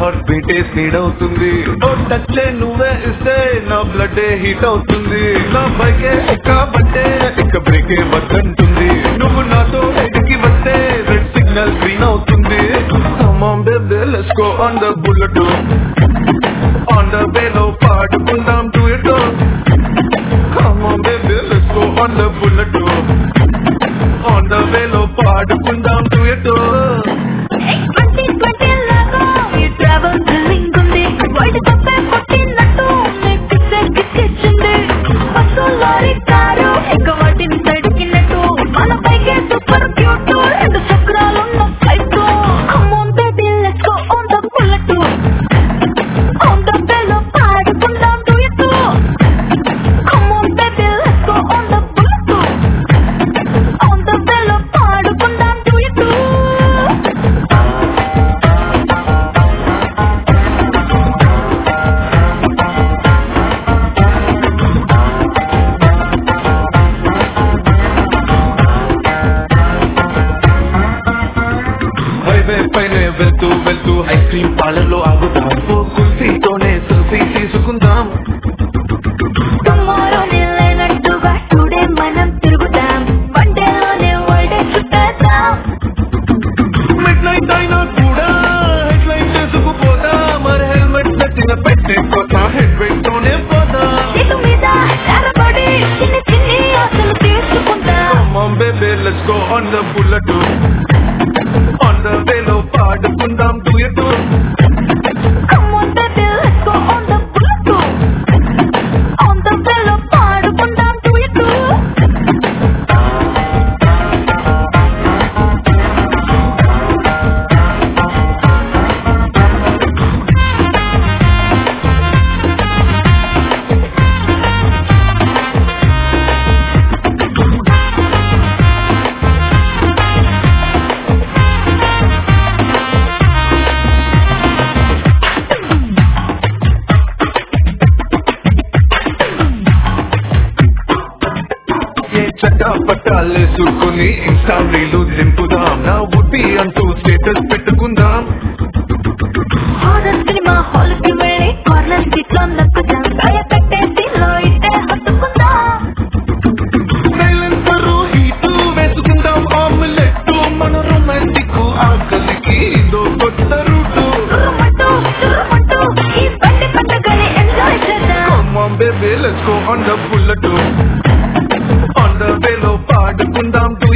heart బీటే speed అవుతుంది ఓ touch నువ్వే ఇస్తే నా బ్లడ్ హీట్ అవుతుంది నా బైకే ఎక్కబట్టే ఇక బ్రేకే వద్దంటుంది నువ్వు నాతో ఎడికి వస్తే రెడ్ సిగ్నల్ గ్రీన్ అవుతుంది come on baby let's go on the bullet on the వేలో పాడుకుందాం duet come on baby let's go on the bullet on the వేలో పాడుకుందాం టు ఇట్ ట్వంటీ ట్వంటీ లాగా ఈ ట్రావెల్ థ్రిల్లింగ్ ఉంది వరల్డ్ కప్ కొట్టినట్టు నెక్ కిక్కిచ్చింది బస్సు లారీ కారు ఇక వాటిని తడికినట్టు మన పైకే సూపర్ క్యూట్ రెండు చక్రాలున్న flight come on baby let's go on the bullet on the bell పాడుకుందాం duet come on baby let's go on the bullet on the bell పాడుకుందాం టు ఇట్ హైవే పైనే వెళ్తూ వెళ్తూ ఐస్ క్రీమ్ పార్లర్లో ఆగుతాం ఓ కుల్ఫీతోనే సెల్ఫీ తీసుకుందాం టుమారో లేనట్టుగా టుడే మనం తిరుగుదాం వన్ డేలోనే వరల్డ్ చుట్టేద్దాం మిడ్ నైట్ అయినా కూడా హెడ్ లైట్ చేసుకుపోతా మరి హెల్మెట్ పెట్టిన పెట్టే పోతా హెడ్ వెయిట్ తోనే పోతా ఇటు మీద ఎరబడి చిన్ని చిన్ని ఆశలు తీసుకుందాం Come on baby let's go on the bullet on the వేలో పాడుకుందాం duet come on baby let's go on the bullet on the bell పాడుకుందాం టు ఇట్ ఏ చట్టా పట్టాలేసుకుని ఇన్స్టా రీలు దింపుదాం నా ఉడ్బి అంటూ స్టేటస్ పెట్టుకుందాం హారర్ సినిమా హాల్ కి వెళ్ళి కార్నర్ సీట్ లో నక్కుదాం భయపెట్టేసి లో ఇట్టే హత్తుకుందాం సైలెన్సర్ హీట్ వేసుకుందాం ఆమ్లెట్ మన రొమాంటిక్ ఆకలికి ఇదో కొత్త రూటు తురుమంటూ తురుమంటూ ఈ బండి పండుగని ఎంజాయ్ చేద్దాం Come on baby let's go on the bullet on the వేలో పాడుకుందాం